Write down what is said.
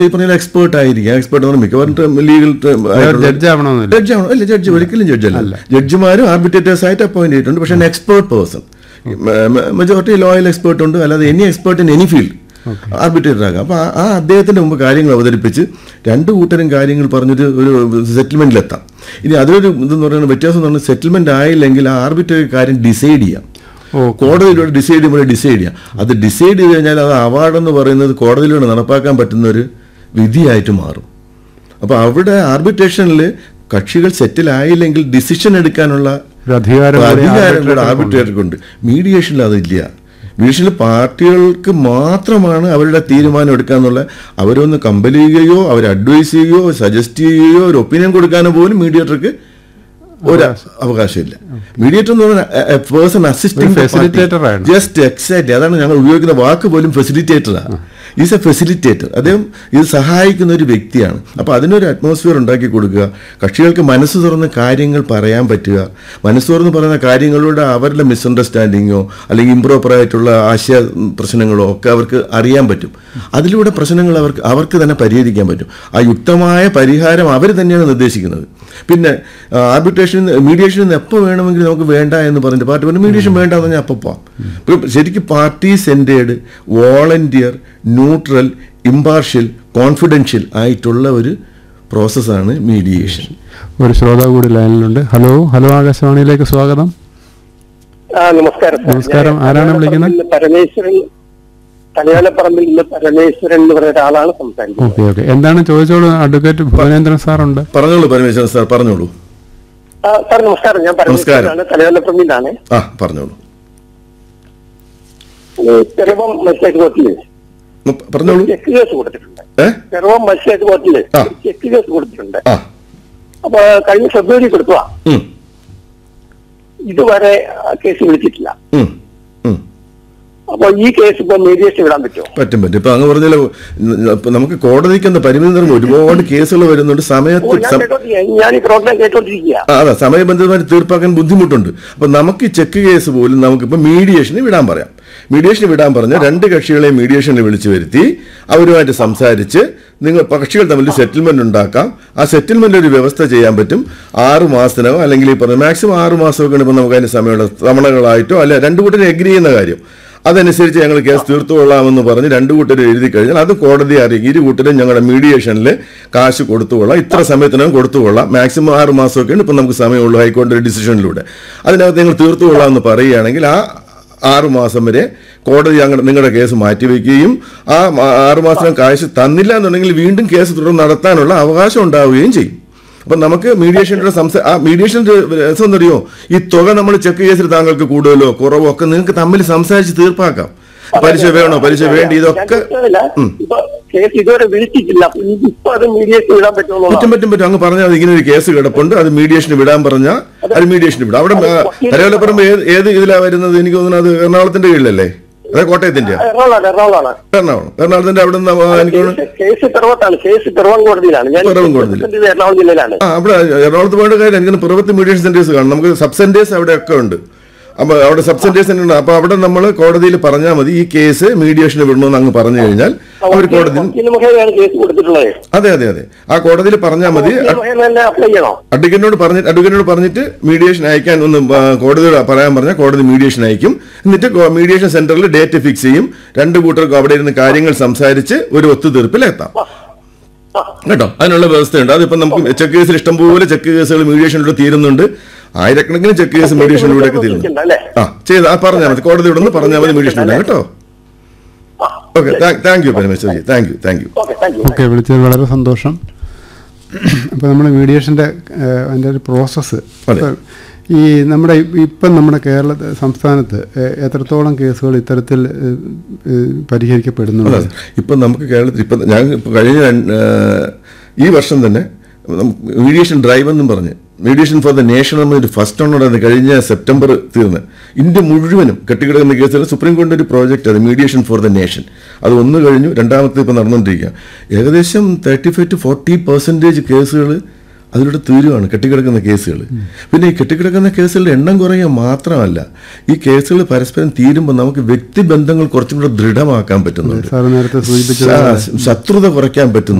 ഈ പറഞ്ഞ എക്സ്പേർട്ട് ആയിരിക്കാം എക്സ്പേർട്ട് എന്ന് പറഞ്ഞാൽ മിക്കവാറും ലീഗൽ ജഡ്ജ് ആവണമെന്നില്ല ജഡ്ജ് ആണ് അല്ല ജഡ്ജ് ഒരിക്കലും ജഡ്ജ് അല്ല ജഡ്ജിമാരും ആർബിറ്റേറ്റേഴ്സ് ആയിട്ട് അപ്പോയിന്റ് ചെയ്തിട്ടുണ്ട് പക്ഷേ expert person majority loyal expert ഉണ്ട് അല്ലാതെ any expert in any field arbitrator ആകാം അപ്പോൾ ആ അദ്ദേഹത്തിന്റെ മുമ്പ് കാര്യങ്ങൾ അവതരിപ്പിച്ച് രണ്ട് കൂട്ടരും കാര്യങ്ങൾ പറഞ്ഞൊരു ഒരു സെറ്റിൽമെന്റിലെത്താം ഇനി അതിലൊരു ഇതെന്ന് പറയുന്നത് വ്യത്യാസം എന്ന് പറഞ്ഞാൽ സെറ്റിൽമെന്റ് ആയില്ലെങ്കിൽ ആ ആർബിറ്ററി കാര്യം ഡിസൈഡ് ചെയ്യാം ഓ കോടതിയിലൂടെ ഡിസൈഡ് ചെയ്യുമ്പോൾ ഡിസൈഡ് ചെയ്യാം അത് ഡിസൈഡ് ചെയ്ത് കഴിഞ്ഞാൽ അത് അവാർഡ് എന്ന് പറയുന്നത് കോടതിയിലൂടെ നടപ്പാക്കാൻ പറ്റുന്ന ഒരു വിധിയായിട്ട് മാറും അപ്പോൾ അവിടെ ആർബിട്രേഷനിൽ കക്ഷികൾ സെറ്റിൽ ആയില്ലെങ്കിൽ ഡിസിഷൻ എടുക്കാനുള്ള ഒരു അധികാരം കൂടി അധികാരം കൂടെ arbitrator ആർബിട്രേറ്റർക്കുണ്ട് മീഡിയേഷനിൽ അതില്ല മീഡിയേഷനിൽ പാർട്ടികൾക്ക് മാത്രമാണ് അവരുടെ തീരുമാനം എടുക്കാന്നുള്ള അവരൊന്ന് കമ്പൽ ചെയ്യുകയോ അവർ അഡ്വൈസ് ചെയ്യുകയോ സജസ്റ്റ് ചെയ്യുകയോ ഒരു ഒപ്പീനിയൻ കൊടുക്കാനോ പോലും മീഡിയേറ്റർക്ക് ഒരു അവകാശമില്ല മീഡിയേറ്റർ എന്ന് പറഞ്ഞാൽ പേഴ്സൺ അസിസ്റ്റിംഗ് facilitator ആണ്. ജസ്റ്റ് എക്സാക്ട്ലി അതാണ് ഞങ്ങൾ ഉപയോഗിക്കുന്ന വാക്ക് പോലും ഫെസിലിറ്റേറ്ററാണ് ഈസ് എ ഫെസിലിറ്റേറ്റർ അദ്ദേഹം ഇത് സഹായിക്കുന്ന ഒരു വ്യക്തിയാണ് അപ്പോൾ അതിനൊരു അറ്റ്മോസ്ഫിയർ ഉണ്ടാക്കി കൊടുക്കുക കക്ഷികൾക്ക് മനസ്സ് തുറന്ന് കാര്യങ്ങൾ പറയാൻ പറ്റുക മനസ്സ് തുറന്ന് പറയുന്ന കാര്യങ്ങളിലൂടെ അവരുടെ മിസ്അണ്ടർസ്റ്റാൻഡിങ്ങോ അല്ലെങ്കിൽ ഇംപ്രോപ്പർ ആയിട്ടുള്ള ആശയ പ്രശ്നങ്ങളോ ഒക്കെ അവർക്ക് അറിയാൻ പറ്റും അതിലൂടെ പ്രശ്നങ്ങൾ അവർക്ക് അവർക്ക് തന്നെ പരിഹരിക്കാൻ പറ്റും ആ യുക്തമായ പരിഹാരം അവർ തന്നെയാണ് നിർദ്ദേശിക്കുന്നത് പിന്നെ ആർബിട്രേഷൻ മീഡിയേഷൻ എപ്പോൾ വേണമെങ്കിലും നമുക്ക് വേണ്ട എന്ന് പറഞ്ഞിട്ട് പാർട്ടി പറഞ്ഞു മീഡിയേഷൻ വേണ്ട എന്ന് പറഞ്ഞാൽ അപ്പോൾ പോവാം ഇപ്പം ശരിക്കും party centred volunteer neutral impartial confidential ആയിട്ടുള്ള ഒരു പ്രോസസ്സാണ് മീഡിയേഷൻ ഒരു ശ്രോതാവ് കൂടി ലൈനിലുണ്ട് ഹലോ ഹലോ ആകാശവാണിയിലേക്ക് സ്വാഗതം ആ നമസ്കാരം സാർ. നമസ്കാരം. ഞാൻ ആരാണ് വിളിക്കുന്നത്? തലയോലപ്പറമ്പിൽ നിന്ന് പരമേശ്വരൻ തലയോലപ്പറമ്പിൽ നിന്ന് പരമേശ്വരൻ എന്ന് പറയുന്ന ഒരാളാണ് സംസാരിക്കുന്നത് ഓക്കെ ഓക്കെ എന്താണ് ചോദിച്ചോളൂ അഡ്വക്കേറ്റ് ഭുവനേന്ദ്രൻ സാറുണ്ട് പറഞ്ഞോളൂ പരമേശ്വരൻ സാർ പറഞ്ഞോളൂ ആ, സാർ നമസ്കാരം ഞാൻ പരമേശ്വരനാണ് തലയോലപ്പറമ്പിലാണ് ആ പറഞ്ഞോളൂ ചെറുപ്പം മജിസ്ട്രേറ്റ് കോർട്ടില് ഉം, പറഞ്ഞോളൂ ചെക്ക് കേസ് കൊടുത്തിട്ടുണ്ട് ഏ ചെറുപ്പം മജിസ്ട്രേറ്റ് കോർട്ടില് ആ. ചെക്ക് കേസ് കൊടുത്തിട്ടുണ്ട് ആ അപ്പൊ കഴിഞ്ഞ ഫെബ്രുവരി കൊടുക്കുക ഉം, ഇതുവരെ ആ കേസ് വിളിച്ചിട്ടില്ല ഉം, ഉം. അപ്പൊ ഈ കേസ് ഇപ്പൊ മീഡിയേഷൻ വിടാൻ പറ്റുമോ പറ്റും പറ്റും ഇപ്പൊ അങ്ങ് പറഞ്ഞല്ലോ ഇപ്പൊ നമുക്ക് കോടതിക്ക് എന്ന പരിമിതി നിറഞ്ഞ ഒരുപാട് കേസുകൾ വരുന്നുണ്ട് ഓ, സമയത്ത് ഞാൻ സം- കേട്ടോണ്ടിരിക്കുക ഞാൻ ഈ പ്രോഗ്രാം കേട്ടോണ്ടിരിക്കുക ആ, അതെ സമയബന്ധിതമായി തീർപ്പാക്കാൻ ബുദ്ധിമുട്ടുണ്ട് അപ്പൊ നമുക്ക് ഈ ചെക്ക് കേസ് പോലും നമുക്കിപ്പോ മീഡിയേഷന് വിടാൻ പറയാം മീഡിയേഷന് വിടാൻ പറഞ്ഞ രണ്ട് കക്ഷികളെ മീഡിയേഷനിൽ വിളിച്ചു വരുത്തി അവരുമായിട്ട് സംസാരിച്ച് നിങ്ങൾ കക്ഷികൾ തമ്മിൽ സെറ്റിൽമെന്റ് ഉണ്ടാക്കാം ആ സെറ്റിൽമെന്റ് ഒരു വ്യവസ്ഥ ചെയ്യാൻ പറ്റും ആറ് മാസത്തിനോ അല്ലെങ്കിൽ ഈ പറഞ്ഞ മാക്സിമം ആറ് മാസമൊക്കെ ഇപ്പം നമുക്ക് അതിന് സമയമുള്ള തവണകളായിട്ടോ അല്ല രണ്ടു കൂട്ടരും എഗ്രി ചെയ്യുന്ന കാര്യം അതനുസരിച്ച് ഞങ്ങൾ കേസ് തീർത്തുകൊള്ളാമെന്ന് പറഞ്ഞ് രണ്ടു കൂട്ടരും എഴുതി കഴിഞ്ഞാൽ അത് കോടതിയെ അറിയിക്കും ഇരു കൂട്ടരും ഞങ്ങളുടെ മീഡിയേഷനിൽ കാശ് കൊടുത്തുകൊള്ളാം ഇത്ര സമയത്തിനകം കൊടുത്തുകൊള്ളാം മാക്സിമം ആറ് മാസമൊക്കെയാണ് ഇപ്പം നമുക്ക് സമയമുള്ളൂ ഹൈക്കോടതി ഡിസിഷനിലൂടെ അതിനകത്ത് നിങ്ങൾ തീർത്തുകൊള്ളാം എന്ന് പറയുകയാണെങ്കിൽ ആ ആറ് മാസം വരെ കോടതി ഞങ്ങളുടെ നിങ്ങളുടെ കേസ് മാറ്റിവെക്കുകയും ആ മ- ആറ് മാസം കാശ് തന്നില്ല എന്നുണ്ടെങ്കിൽ വീണ്ടും കേസ് തുടർന്ന് നടത്താനുള്ള അവകാശം ഉണ്ടാവുകയും ചെയ്യും അപ്പം നമുക്ക് മീഡിയേഷൻ്റെ സംസാ ആ മീഡിയേഷൻ്റെ രസം എന്നറിയോ ഈ തുക നമ്മൾ ചെക്ക് കേസിൽ താങ്കൾക്ക് കൂടുതലോ കുറവോ ഒക്കെ നിങ്ങൾക്ക് തമ്മിൽ സംസാരിച്ച് തീർപ്പാക്കാം പലിശ വേണോ പലിശ വേണ്ടി ഇതൊക്കെ ഉം. ഇപ്പൊ കേസ് ഇതുവരെ വിളിച്ചിട്ടില്ല അപ്പൊ ഇനി ഇപ്പൊ അത് മീഡിയേഷൻ വിടാൻ പറ്റുമോ പറ്റും പറ്റും പറ്റും അങ്ങ് പറഞ്ഞാൽ മതി. ഇങ്ങനെ ഒരു കേസ് കിടപ്പുണ്ട് അത് മീഡിയേഷന് വിടാൻ പറഞ്ഞാൽ അത് മീഡിയേഷന് വിടാം അവിടെ കരവലപ്പുറമ്പ് ഏത് ഏത് ഇതിലാ വരുന്നത് എനിക്ക് തോന്നുന്നത് അത് എറണാകുളത്തിന്റെ കീഴിലല്ലേ അതെ കോട്ടയത്തിന്റെ എറണാകുളമാണ് എറണാകുളമാണ് എറണാകുളം എറണാകുളത്തിന്റെ അവിടെ നിന്ന് എനിക്ക് തോന്നുന്നു കേസ് കേസ് പിറവത്താണ് കേസ് പിറവം കോടതിയിലാണ് ഞാൻ പിറവം കോടതിയിൽ. ഇത് എറണാകുളം ജില്ലയിലാണ് ആ അവിടെ എറണാകുളത്ത് പോകേണ്ട കാര്യം എനിക്ക് പിറവത്ത് മീഡിയേഷൻ സെന്റേഴ്സ് കാണും നമുക്ക് സബ് സെന്റേഴ്സ് അവിടെ ഒക്കെ ഉണ്ട് അപ്പൊ അവിടെ സബ് സെന്റേഴ്സ് ഉണ്ട് അപ്പൊ അവിടെ നമ്മൾ കോടതിയിൽ പറഞ്ഞാൽ മതി ഈ കേസ് മീഡിയേഷന് വിടണമെന്ന് അങ്ങ് പറഞ്ഞു കഴിഞ്ഞാൽ അവർ കോടതി വക്കീൽ മുഖേനയാണ് കേസ് കൊടുത്തിട്ടുള്ളത് അതെ അതെ അതെ ആ കോടതിയിൽ പറഞ്ഞാൽ മതി വക്കീൽ മുഖേന തന്നെ അപ്ലൈ ചെയ്യണോ അഡ്വക്കേറ്റിനോട് പറഞ്ഞിട്ട് അഡ്വക്കേറ്റിനോട് പറഞ്ഞിട്ട് മീഡിയേഷൻ അയക്കാൻ ഒന്ന് ആ, കോടതിയോട് പറയാൻ പറഞ്ഞാൽ കോടതി മീഡിയേഷൻ അയക്കും എന്നിട്ട് കോ- മീഡിയേഷൻ സെന്ററിൽ ഡേറ്റ് ഫിക്സ് ചെയ്യും രണ്ട് കൂട്ടർക്കും അവിടെ ഇരുന്ന് കാര്യങ്ങൾ സംസാരിച്ച് ഒരു ഒത്തുതീർപ്പിലെത്താം ആ, കേട്ടോ അതിനുള്ള വ്യവസ്ഥയുണ്ട് അതിപ്പോ നമുക്ക് ചെക്ക് കേസിൽ ഇഷ്ടംപോലെ ചെക്ക് കേസുകൾ മീഡിയേഷനിലൂടെ തീരുന്നുണ്ട് ആയിരക്കണക്കിന് ചെക്ക് കേസ് മീഡിയേഷനിലൂടെ ഒക്കെ തീരുന്നു അല്ലേ ആ ചെയ്ത് ആ പറഞ്ഞാൽ മതി കോടതിയോട് ഒന്ന് പറഞ്ഞാൽ മതി മീഡിയേഷനിലൂടെ കേട്ടോ ആ, okay thank you Parameswari thank you thank you okay thank you okay വിളിച്ചത് വളരെ സന്തോഷം അപ്പോൾ നമ്മൾ മീഡിയേഷൻ്റെ അതിൻ്റെ ഒരു പ്രോസസ്സ് അതെ. ഈ നമ്മുടെ ഇ- ഇപ്പം നമ്മുടെ കേരള സംസ്ഥാനത്ത് ഏഹ്, എത്രത്തോളം കേസുകൾ ഇത്തരത്തിൽ ഏഹ്, ഏഹ്, പരിഹരിക്കപ്പെടുന്നുണ്ട് അതെ ഇപ്പം നമുക്ക് കേരളത്തിൽ ഇപ്പം ഞാൻ ഇപ്പം കഴിഞ്ഞ രണ്ട്, ഏഹ്, ഈ വർഷം തന്നെ നമുക്ക് മീഡിയേഷൻ ഡ്രൈവ് എന്നും പറഞ്ഞ് മീഡിയേഷൻ ഫോർ ദ നേഷൻ എന്നൊരു ഫസ്റ്റ് ഓണറാണ് കഴിഞ്ഞ സെപ്റ്റംബർ തീർന്ന് ഇന്ത്യ മുഴുവനും കെട്ടിക്കിടക്കുന്ന കേസുകൾ സുപ്രീം കോടതി ഒരു പ്രോജക്റ്റ് അത് മീഡിയേഷൻ ഫോർ ദ നേഷൻ അത് ഒന്ന് കഴിഞ്ഞു രണ്ടാമത്തെ ഇപ്പം നടന്നുകൊണ്ടിരിക്കുക ഏകദേശം thirty five to forty percentage കേസുകൾ അതിലൂടെ തീരുവാണ് കെട്ടിക്കിടക്കുന്ന കേസുകൾ പിന്നെ ഈ കെട്ടിക്കിടക്കുന്ന കേസുകളുടെ എണ്ണം കുറയുക മാത്രമല്ല ഈ കേസുകൾ പരസ്പരം തീരുമ്പോൾ നമുക്ക് വ്യക്തിബന്ധങ്ങൾ കുറച്ചും കൂടെ ദൃഢമാക്കാൻ പറ്റുന്നുണ്ട് സാറ് നേരത്തെ സൂചിപ്പിച്ചത് ആ, ശത്രുത കുറയ്ക്കാൻ പറ്റുന്നു